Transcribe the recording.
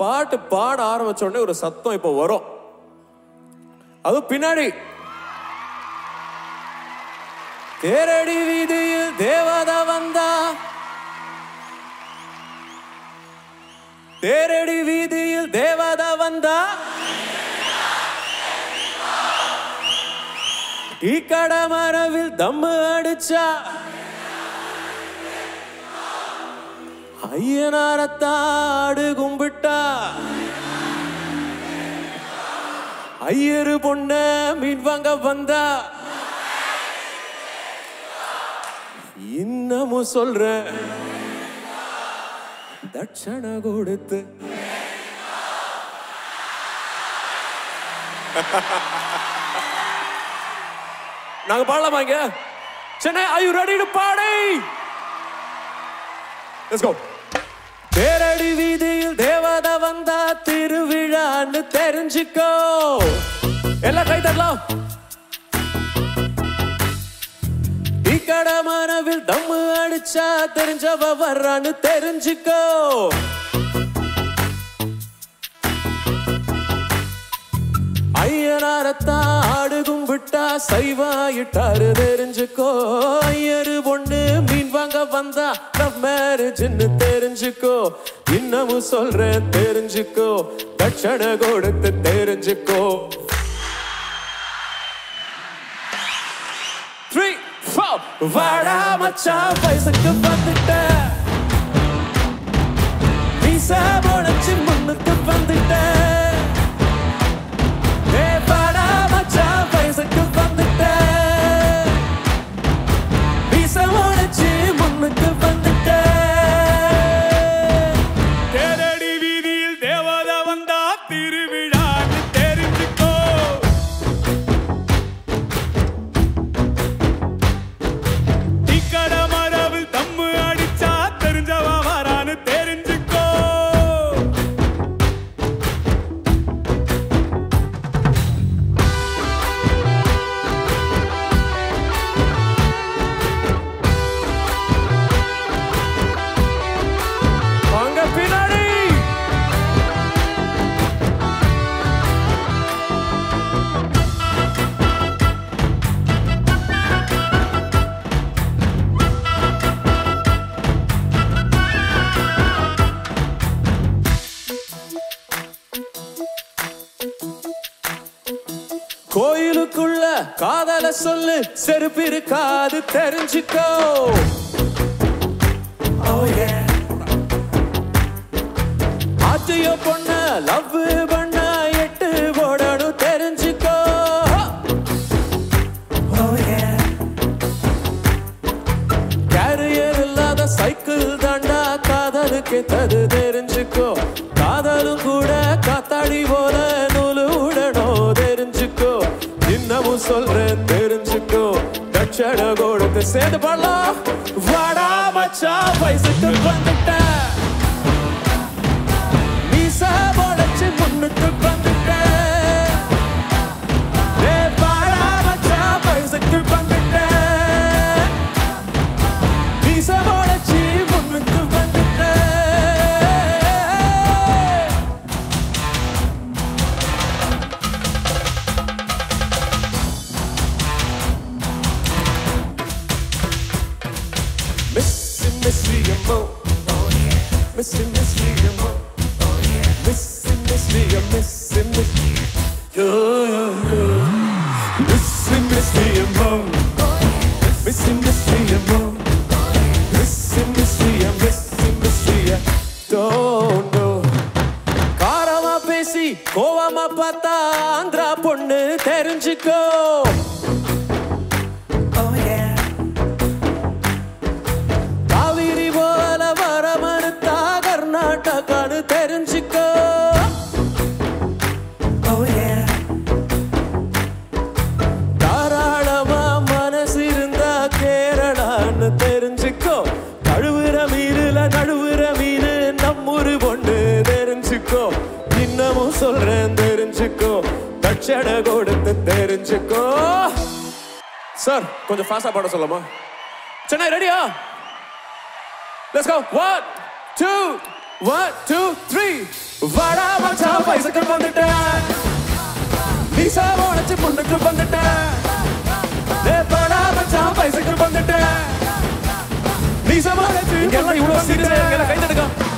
பாட்டு பாட ஆரம்பிச்ச உடனே ஒரு சத்தம் இப்போ வரும் அது பின்னாடி தேரடி வீதியில் தேவதா வந்தா தேரடி வீதியில் தேவதா வந்தா டீ கடை மரவில் தம்மு அடிச்சா ஐயனாரத்தாடு கும்பிட்டா ஐயரு பொண்ண மீன் வாங்க வந்தா இன்னமும் சொல்ற தட்சண கொடுத்து நாங்க பாடலாமா இங்க Chennai are you ready to party let's go தேரடி வீதியில் தேவதை வந்தா திருவிழான்னு தெரிஞ்சுக்கோ எல்லாம் கை தட்டலாம் இக்கட மனவில் தம்மு அடிச்சா தெரிஞ்சவ வர்றான்னு தெரிஞ்சுக்கோ ஐயனாரத்தான் ஆடு கும்பிட்டா சைவாயிட்டாரு தெரிஞ்சுக்கோ ஐயரு பொண்ணு மீன் வாங்க வந்தா லவ் மேரேஜ்னு தெரிஞ்சுக்கோ இன்னமும் சொல்றேன் தெரிஞ்சுக்கோ தட்சண கொடுத்து தெரிஞ்சுக்கோ த்ரீ ஃபோர் வாடா மச்சான் வயசுக்கு வந்துட்ட வீசா முளைச்சு முன்னுக்கு வந்துட்ட ஏ வாடா மச்சான் வயசுக்கு வந்துட்ட வீசா முளைச்சு முன்னுக்கு வந்துட்ட தேரடி வீதியில் தேவத வந்தா திருவிழான்னு தெரிஞ்சுக்கோ டிக்கட மரவில் தம்மு அடிச்சா தெரிஞ்சவ வரான்னு தெரிஞ்சுக்கோ வாங்க பின்னாடி கோயிலுக்குள்ள காதல சொல்லு செருப்பு இருக்காது தெரிஞ்சுக்கோ ஆத்தையோ பொண்ண லவ் பண்ண எட்டு போடணும் தெரிஞ்சுக்கோ கேரியர் இல்லாத சைக்கிள் தாண்டா காதலுக்கு தது தெரிஞ்சுக்கோ காதலும் கூட காத்தாடி போல நூலு உடணும் தெரிஞ்சுக்கோ இன்னமும் சொல்றேன் தெரிஞ்சுக்கோ தட்சண கொடுத்து சேர்ந்து பாடலாம் வாடா மச்சான் வயசுக்கு வந்துட்டேன் மீசா முளைச்சு முன்னுக்கு வந்துட்டேன் ஏ வாடா மச்சான் வயசுக்கு வந்துட்டேன் மீசா முளைச்சு முன்னுக்கு வந்துட்டேன் Missy, Missy, Mo. Missy, Missy, Mo. Missy, Missy, Missy, Missy. Yo, yo, yo. Missy, Missy, Mo. Missy, Missy, Mo. Missy, Missy, Missy, Missy. Don't know. காரமா பேசி கோவமா பார்த்தா ஆந்திரா பொண்ணு தெரிஞ்சுக்கோ காவிரி போல வர மறுத்தா கர்நாடகான்னு தெரிஞ்சுக்கோ தாராளமா மனசு இருந்தா கேரளான்னு தெரிஞ்சுக்கோ கழுவுற மீனுல நழுவுற மீனு நம்மூரு பொண்ணு தெரிஞ்சுக்கோ இன்னமும் சொல்றேன் தெரிஞ்சுக்கோ தட்சண கொடுத்து தெரிஞ்சுக்கோ சார் கொஞ்சம் ஃபாஸ்டா பாட சொல்லலாமா சென்னை ரெடியா Let's go. One, two, one, two, three. வாடா மச்சான் பைசைக்கிள் வந்துட்டேன் நீசா உடச்சு பொண்ணுக்கு வந்துட்டேன் ஏ வாடா மச்சான் பைசைக்கிள் வந்துட்டேன் நீசா உடச்சு இங்கெல்லாம் இவ்வளவு சீரியஸா எங்களை கை தடுக்க